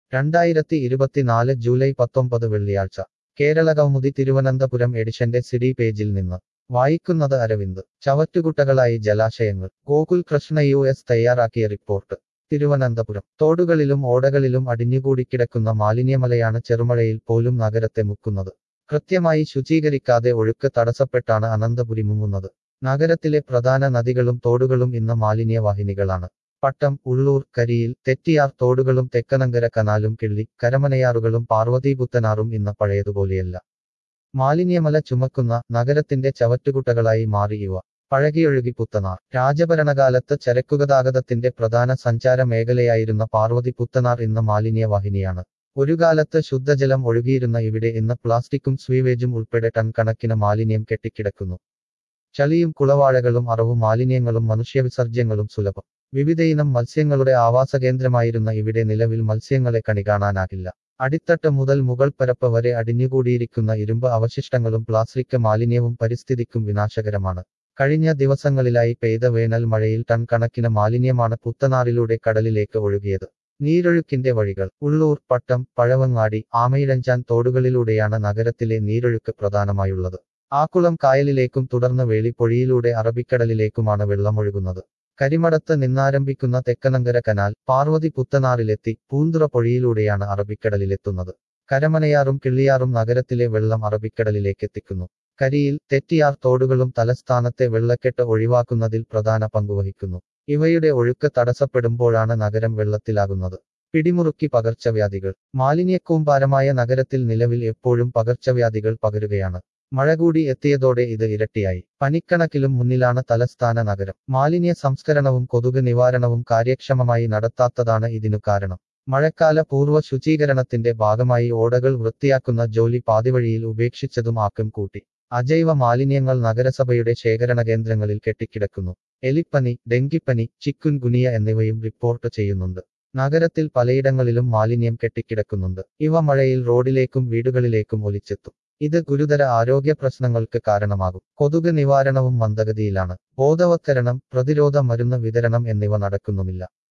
രണ്ടായിരത്തി ഇരുപത്തിനാല് ജൂലൈ പത്തൊമ്പത് വെള്ളിയാഴ്ച കേരള കൗമുദി തിരുവനന്തപുരം എഡിഷന്റെ സിഡി പേജിൽ നിന്ന് വായിക്കുന്നത് അരവിന്ദ് ചവറ്റുകുട്ടകളായി ജലാശയങ്ങൾ ഗോകുൽ കൃഷ്ണ യു എസ് തയ്യാറാക്കിയ റിപ്പോർട്ട് തിരുവനന്തപുരം തോടുകളിലും ഓടകളിലും അടിഞ്ഞുകൂടിക്കിടക്കുന്ന മാലിന്യമലയാണ് ചെറുമഴയിൽ പോലും നഗരത്തെ മുക്കുന്നത് കൃത്യമായി ശുചീകരിക്കാതെ ഒഴുക്ക് തടസ്സപ്പെട്ടാണ് അനന്തപുരി മുങ്ങുന്നത് നഗരത്തിലെ പ്രധാന നദികളും തോടുകളും ഇന്ന് മാലിന്യവാഹിനികളാണ് പട്ടം ഉള്ളൂർ കരിയിൽ തെറ്റിയാർ തോടുകളും തെക്കനങ്കര കനാലും കിള്ളി കരമനയാറുകളും പാർവതീപുത്തനാറും ഇന്ന് പഴയതുപോലെയല്ല മാലിന്യമല ചുമക്കുന്ന നഗരത്തിന്റെ ചവറ്റുകുട്ടകളായി മാറി ഇവ പഴകിയൊഴുകി പുത്തനാർ രാജഭരണകാലത്ത് ചരക്കുഗതാഗതത്തിന്റെ പ്രധാന സഞ്ചാര മേഖലയായിരുന്ന പാർവതി പുത്തനാർ ഇന്ന് മാലിന്യവാഹിനിയാണ് ഒരു കാലത്ത് ശുദ്ധജലം ഒഴുകിയിരുന്ന ഇവിടെ ഇന്ന് പ്ലാസ്റ്റിക്കും സ്വീവേജും ഉൾപ്പെടെ ടൺ കണക്കിന് മാലിന്യം കെട്ടിക്കിടക്കുന്നു ചളിയും കുളവാഴകളും അറവും മാലിന്യങ്ങളും മനുഷ്യവിസർജ്യങ്ങളും സുലഭം വിവിധയിനം മത്സ്യങ്ങളുടെ ആവാസകേന്ദ്രമായിരുന്ന ഇവിടെ നിലവിൽ മത്സ്യങ്ങളെ കണി കാണാനാകില്ല അടിത്തട്ട് മുതൽ മുകൾ പരപ്പ് വരെ അടിഞ്ഞുകൂടിയിരിക്കുന്ന ഇരുമ്പ് അവശിഷ്ടങ്ങളും പ്ലാസ്റ്റിക് മാലിന്യവും പരിസ്ഥിതിക്കും വിനാശകരമാണ് കഴിഞ്ഞ ദിവസങ്ങളിലായി പെയ്ത വേനൽ മഴയിൽ ടൺ കണക്കിന് മാലിന്യമാണ് പുത്തനാറിലൂടെ കടലിലേക്ക് ഒഴുകിയത് നീരൊഴുക്കിന്റെ വഴികൾ ഉള്ളൂർ പട്ടം പഴവങ്ങാടി ആമയിഴഞ്ചാൻ തോടുകളിലൂടെയാണ് നഗരത്തിലെ നീരൊഴുക്ക് പ്രധാനമായുള്ളത് ആക്കുളം കായലിലേക്കും തുടർന്ന് വേളിപ്പൊഴിയിലൂടെ അറബിക്കടലിലേക്കുമാണ് വെള്ളമൊഴുകുന്നത് കരിമടത്ത് നിന്നാരംഭിക്കുന്ന തെക്കനങ്കര കനാൽ പാർവതി പുത്തനാറിലെത്തി പൂന്തുറ പൊഴിയിലൂടെയാണ് അറബിക്കടലിലെത്തുന്നത് കരമനയാറും കിള്ളിയാറും നഗരത്തിലെ വെള്ളം അറബിക്കടലിലേക്കെത്തിക്കുന്നു കരിയിൽ തെറ്റിയാർ തോടുകളും തലസ്ഥാനത്തെ വെള്ളക്കെട്ട് ഒഴിവാക്കുന്നതിൽ പ്രധാന പങ്കുവഹിക്കുന്നു ഇവയുടെ ഒഴുക്ക് തടസ്സപ്പെടുമ്പോഴാണ് നഗരം വെള്ളത്തിലാകുന്നത് പിടിമുറുക്കി പകർച്ചവ്യാധികൾ മാലിന്യക്കൂമ്പാരമായ നഗരത്തിൽ നിലവിൽ എപ്പോഴും പകർച്ചവ്യാധികൾ പകരുകയാണ് മഴ കൂടി എത്തിയതോടെ ഇത് ഇരട്ടിയായി പനിക്കണക്കിലും മുന്നിലാണ് തലസ്ഥാന നഗരം മാലിന്യ സംസ്കരണവും കൊതുക് നിവാരണവും കാര്യക്ഷമമായി നടത്താത്തതാണ് ഇതിനു കാരണം മഴക്കാല പൂർവ്വ ശുചീകരണത്തിന്റെ ഭാഗമായി ഓടകൾ വൃത്തിയാക്കുന്ന ജോലി പാതിവഴിയിൽ ഉപേക്ഷിച്ചതും ആക്കം കൂട്ടി അജൈവ മാലിന്യങ്ങൾ നഗരസഭയുടെ ശേഖരണ കേന്ദ്രങ്ങളിൽ കെട്ടിക്കിടക്കുന്നു എലിപ്പനി ഡെങ്കിപ്പനി ചിക്കുൻ ഗുനിയ എന്നിവയും റിപ്പോർട്ട് ചെയ്യുന്നുണ്ട് നഗരത്തിൽ പലയിടങ്ങളിലും മാലിന്യം കെട്ടിക്കിടക്കുന്നുണ്ട് ഇവ മഴയിൽ റോഡിലേക്കും വീടുകളിലേക്കും ഒലിച്ചെത്തും ഇത് ഗുരുതര ആരോഗ്യ പ്രശ്നങ്ങൾക്ക് കാരണമാകും കൊതുക് നിവാരണവും മന്ദഗതിയിലാണ് ബോധവത്കരണം പ്രതിരോധ മരുന്ന് വിതരണം എന്നിവ നടക്കുന്നുമില്ല